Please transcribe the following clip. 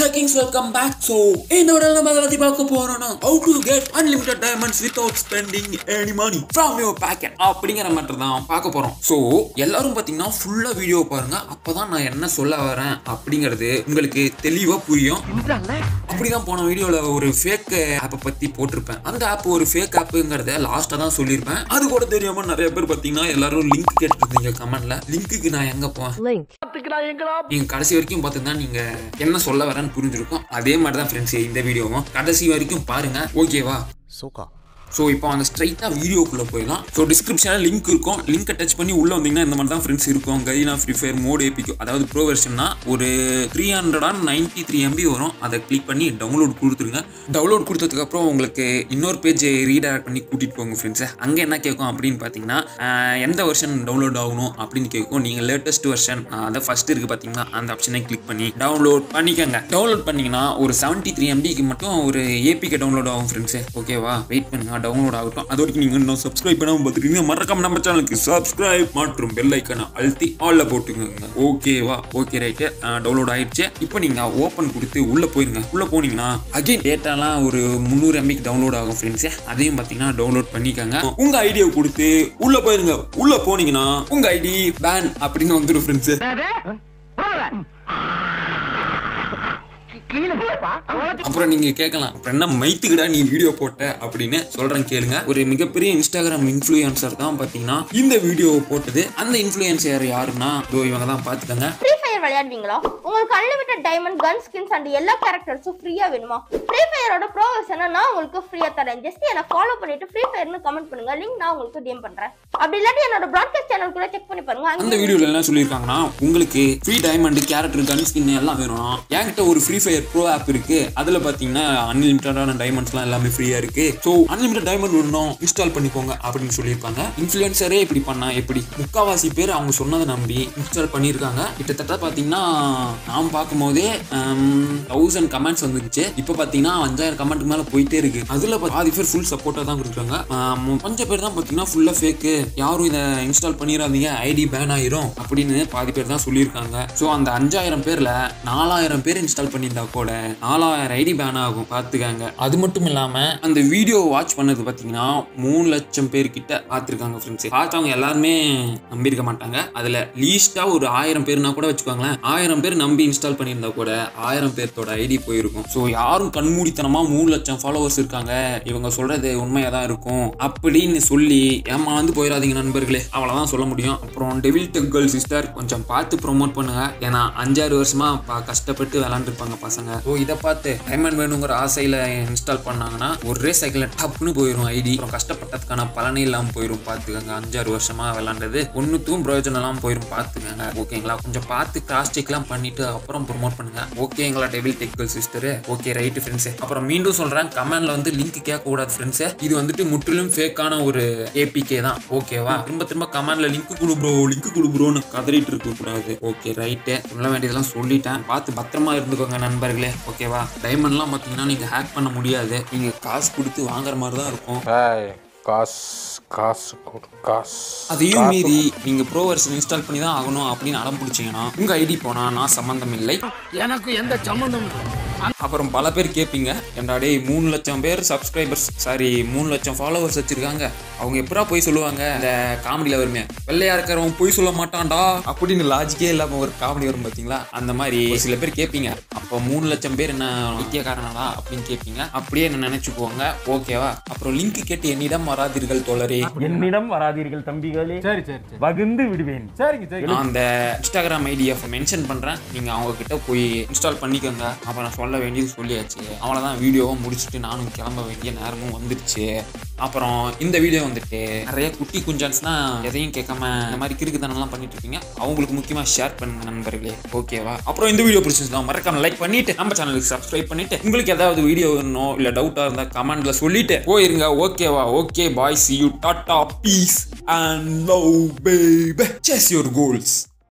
Kings welcome back so இந்த விட நம்ம அதை பத்தி பார்க்க போறோம்னா how to get unlimited diamonds without spending any money from your packet அப்படிங்கிற மேட்டர் தான் பார்க்க போறோம் ஸோ எல்லாரும் பார்த்தீங்கன்னா ஃபுல்லா வீடியோ பாருங்க அப்பதான் நான் என்ன சொல்ல வரேன் அப்படிங்கிறது உங்களுக்கு தெளிவா புரியும் அப்படிதான் போன வீடியோல ஒரு ஃபேக் ஆப்பை பத்தி போட்டிருப்பேன் அந்த ஆப் ஒரு ஃபேக் ஆப்புங்கிறத லாஸ்டா தான் சொல்லியிருப்பேன் அது கூட தெரியாம நிறைய பேர் பார்த்தீங்கன்னா எல்லாரும் லிங்க் கேட்டிருந்தீங்க கமெண்ட்ல லிங்க்குக்கு நான் எங்க போவேன் link. நீங்க கடைசி வரைக்கும் பார்த்துருந்தா நீங்க என்ன சொல்ல வரேன்னு புரிஞ்சிருக்கும் அதே மாதிரி தான் ஃப்ரெண்ட்ஸ் இந்த வீடியோவும் கடைசி வரைக்கும் பாருங்க ஓகேவா Soka. ஸோ இப்போ அந்த ஸ்ட்ரைட்டாக வீடியோக்குள்ளே போயிடலாம் ஸோ டிஸ்கிரிப்ஷனில் லிங்க் இருக்கும் லிங்கை டச் பண்ணி உள்ளே வந்தீங்கன்னா இந்த மாதிரி தான் ஃப்ரெண்ட்ஸ் இருக்கும் கரீனா ஃப்ரீ ஃபயர் மோட் ஏபிக்கு அதாவது ப்ரோ வெர்ஷன்னா ஒரு three hundred and ninety three MB வரும் அதை கிளிக் பண்ணி டவுன்லோட் கொடுத்துருங்க டவுன்லோட் கொடுத்ததுக்கப்புறம் உங்களுக்கு இன்னொரு பேஜ் ரீடைரக்ட் பண்ணி கூட்டிகிட்டு போங்க ஃப்ரெண்ட்ஸை அங்கே என்ன கேட்கும் அப்படின்னு பார்த்தீங்கன்னா ஆஹ், எந்த வெர்ஷன் டவுன்லோட் ஆகணும் அப்படின்னு கேட்கும் நீங்கள் லேட்டஸ்ட் வெர்ஷன் அதை ஃபஸ்ட் இருக்குது பார்த்தீங்கன்னா அந்த ஆப்ஷனை கிளிக் பண்ணி டவுன்லோட் பண்ணிக்கோங்க டவுன்லோட் பண்ணீங்கன்னா ஒரு செவன்ட்டி த்ரீ எம்பிக்கு மட்டும் ஒரு ஏபிக்கு டவுன்லோட் ஆகும் ஃப்ரெண்ட்ஸு ஓகேவா வெயிட் பண்ணுங்க டவுன்லோட் ஆகட்டும் அது வரைக்கும் நீங்கள் இன்னும் சப்ஸ்கிரைப் பண்ணாமல் பார்த்துருக்கீங்க மறக்காம நம்ம சேனலுக்கு சப்ஸ்கிரைப் மற்றும் பெல் ஐக்கனை அழுத்தி ஆலில் போட்டுக்கோங்க ஓகேவா ஓகே ரைட்டு டவுன்லோட் ஆயிடுச்சு இப்போ நீங்கள் ஓப்பன் கொடுத்து உள்ளே போயிருங்க உள்ளே போனீங்கன்னா அகைன் டேட்டாலாம் ஒரு முந்நூறு எம்பிக்கு டவுன்லோட் ஆகும் ஃப்ரெண்ட்ஸே அதையும் பார்த்தீங்கன்னா டவுன்லோட் பண்ணிக்கோங்க உங்கள் ஐடியை கொடுத்து உள்ளே போயிருங்க உள்ளே போனீங்கன்னா உங்கள் ஐடி பேன் அப்படின்னு வந்துடும் ஃப்ரெண்ட்ஸு அப்புறம் நீங்க கேட்கலாம் அப்புறம் என்ன மைத்துக்கிடா நீ வீடியோ போட்ட அப்படின்னு சொல்றேன் கேளுங்க ஒரு மிகப்பெரிய இன்ஸ்டாகிராம் இன்ஃப்ளூயன்சர் தான் பாத்தீங்கன்னா இந்த வீடியோ போட்டது அந்த இன்ஃப்ளூயன்சர் யாருன்னா இதோ இவங்க தான் பாத்துக்கங்க ஃப்ரீ ஃபயர் விளையாடுவீங்களா உங்களுக்கு unlimited diamond gun skins and எல்லா கேரக்டர்ஸும் ஃப்ரீயா வேணுமா ஃப்ரீ ஃபயரோட ப்ரோ வெர்ஷனை நான் உங்களுக்கு ஃப்ரீயா தரேன் ஜஸ்ட் என்ன ஃபாலோ பண்ணிட்டு ஃப்ரீ ஃபயர்னு கமெண்ட் பண்ணுங்க லிங்க் நான் உங்களுக்கு டிஎம் பண்றேன் அப்படி இல்லாட்டி என்னோட ப்ராட்காஸ்ட் சேனல் கூட செக் பண்ணி பாருங்க அந்த அங்கே வீடியோல என்ன சொல்லியிருக்காங்கன்னா உங்களுக்கு free diamond character gun skin எல்லாம் வேணும்னா என்கிட்ட ஒரு ஃப்ரீ ஃபயர் ப்ரோ ஆப் இருக்கு அதுல பாத்தீங்கன்னா அன்லிமிட்டடான டைமண்ட்ஸ்லாம் எல்லாமே ஃப்ரீயா இருக்கு ஸோ அன்லிமிட்டட் டைமண்ட் வேணும் இன்ஸ்டால் பண்ணிக்கோங்க அப்படின்னு சொல்லியிருக்காங்க இன்ஃப்ளூயன்சரே இப்படி பண்ணா எப்படி முக்காவாசி பேர் அவங்க சொன்னதை நம்பி இன்ஸ்டால் பண்ணியிருக்காங்க கிட்டத்தட்ட பாத்தீங்கன்னா நான் பார்க்கும்போதே தௌசண்ட் கமெண்ட்ஸ் வந்துருச்சு இப்போ பாத்தீங்கன்னா அஞ்சாயிரம் கமெண்ட் மேல போயிட்டே இருக்கு அதுல பா- பாதி பேர் ஃபுல் சப்போர்ட்டா தான் கொடுக்குறாங்க ஆம், கொஞ்சம் பேர் தான் பாத்தீங்கன்னா ஃபுல்லா ஃபேக்கு யாரும் இதை இன்ஸ்டால் பண்ணிடாதீங்க ஐடி பேன் ஆயிரும் அப்படின்னு பாதி பேர் தான் சொல்லியிருக்காங்க ஸோ அந்த அஞ்சாயிரம் பேர்ல நாலாயிரம் பேர் இன்ஸ்டால் பண்ணியிருந்தா கூட நாலாயிரம் ஐடி பேன் ஆகும் பார்த்துக்காங்க அது மட்டும் இல்லாம அந்த வீடியோ வாட்ச் பண்ணது பாத்தீங்கன்னா மூணு லட்சம் பேர் கிட்ட பார்த்துருக்காங்க ஃப்ரெண்ட்ஸ் பார்த்தவங்க எல்லாருமே நம்பியிருக்க மாட்டாங்க அதுல லீஸ்டா ஒரு ஆயிரம் பேர்னா கூட வச்சுக்கோங்களேன் ஆயிரம் பேர் நம்பி இன்ஸ்டால் பண்ணியிருந்தா கூட ஆயிரம் பேர்த்தோட ஐடி போயிருக்கும் ஸோ யாரும் கண்மூடித்தனமா மூணு லட்சம் ஃபாலோவர்ஸ் இருக்காங்க இவங்க சொல்றது உண்மையா தான் இருக்கும் அப்படின்னு சொல்லி ஏமாந்து போயிடாதீங்க நண்பர்களே அவ்வளவுதான் சொல்ல முடியும் அப்புறம் டெவில் டெக் கேர்ள் சிஸ்டர் கொஞ்சம் பார்த்து ப்ரோமோட் பண்ணுங்க ஏன்னா அஞ்சாறு வருஷமா பா- கஷ்டப்பட்டு விளாண்டுருப்பாங்க பசங்க ஸோ இதை பார்த்து டைமண்ட் வேணுங்கிற ஆசையில இன்ஸ்டால் பண்ணாங்கன்னா ஒரே சைக்கிள் டப்புன்னு போயிடும் ஐடி அப்புறம் கஷ்டப்பட்டதுக்கான பலனே இல்லாமல் போயிடும் பார்த்துக்கோங்க அஞ்சாறு வருஷமா விளாண்டது ஒன்றுத்தும் பிரயோஜனம் இல்லாமல் போயிடும் பார்த்துக்கோங்க ஓகேங்களா கொஞ்சம் பார்த்து கிராஸ் செக்லாம் பண்ணிட்டு அப்புறம் ப்ரோமோட் பண்ணுங்க ஓகேங்களா devil tech girl sister okay right ஃப்ரெண்ட்ஸே அப்புறம் மீண்டும் சொல்றேன் கமெண்ட்ல வந்து லிங்க் கேட்க கூடாது ஃப்ரெண்ட்ஸே இது வந்துட்டு முற்றிலும் ஃபேக்கான ஒரு ஏபிகே தான் ஓகேவா திரும்ப திரும்ப கமெண்ட்ல லிங்க் கொடு ப்ரோ லிங்க் கொடு ப்ரோன்னு கதறிட்டு இருக்க கூடாது ஓகே ரைட்டு சொல்ல வேண்டியதெல்லாம் சொல்லிட்டேன் பார்த்து பத்திரமா இருந்துக்கோங்க நண்பர்களே ஓகேவா டைமண்ட்லாம் பார்த்தீங்கன்னா நீங்க ஹேக் பண்ண முடியாது நீங்க காசு கொடுத்து வாங்குற மாதிரி தான் இருக்கும் ஏய் காசு காசு கொடு காசு அதையும் மீறி நீங்க ப்ரோ வெர்ஷன் இன்ஸ்டால் பண்ணி தான் ஆகணும் அப்படின்னு அடம் பிடிச்சீங்கன்னா உங்க ஐடி போனா நான் சம்பந்தம் இல்லை எனக்கு எந்த சம்பந்தம் அப்புறம் பல பேர் கேட்பீங்க என்னடா டேய் மூணு லட்சம் பேர் சப்ஸ்கிரைபர்ஸ் சாரி மூணு லட்சம் ஃபாலோவர்ஸ் வச்சிருக்காங்க அவங்க எப்படா போய் சொல்லுவாங்க இந்த காமெடியில் வருமே வெள்ளையா இருக்கிறவன் போய் சொல்ல மாட்டான்டா அப்படின்னு லாஜிக்கே இல்லாம ஒரு காமெடி வரும் பாத்தீங்களா அந்த மாதிரி ஒரு சில பேர் கேட்பீங்க அப்போ மூணு லட்சம் பேர் என்ன வித்தியக்காரனாடா அப்படின்னு கேட்பீங்க அப்படியே என்ன நினைச்சுக்குவாங்க ஓகேவா அப்புறம் லிங்க் கேட்டு என்னிடம் வராதீர்கள் தோழரே என்னிடம் வராதீர்கள் தம்பிகளே சரி சரி வகுந்து விடுவேன் சரிங்க சரி நான் அந்த இன்ஸ்டாகிராம் ஐடியை மென்ஷன் பண்றேன் நீங்க அவங்க கிட்ட போய் இன்ஸ்டால் பண்ணிக்கோங்க அப்ப நான் சொல்ல வேண்டியது சொல்லியாச்சு அவ்வளவுதான் வீடியோவை முடிச்சுட்டு நானும் கிளம்ப வேண்டிய நேரமும் வந்துருச்சு அப்புறம் இந்த வீடியோ வந்துட்டு நிறைய குட்டி குஞ்சான்ஸ்னா எதையும் கேட்காம இந்த மாதிரி கிறுக்குத்தனம்லாம் பண்ணிட்டு இருக்கீங்க அவங்களுக்கு முக்கியமா ஷேர் பண்ணுங்க நண்பர்களே ஓகேவா அப்புறம் இந்த வீடியோ பிடிச்சிருந்தா மறக்காம லைக் பண்ணிட்டு நம்ம சேனலுக்கு சப்ஸ்கிரைப் பண்ணிட்டு உங்களுக்கு ஏதாவது வீடியோ வேணும் இல்ல டவுட்டா இருந்தா கமெண்ட்ல சொல்லிட்டு போயிருங்க ஓகேவா okay bye see you tata peace and love baby chase your goals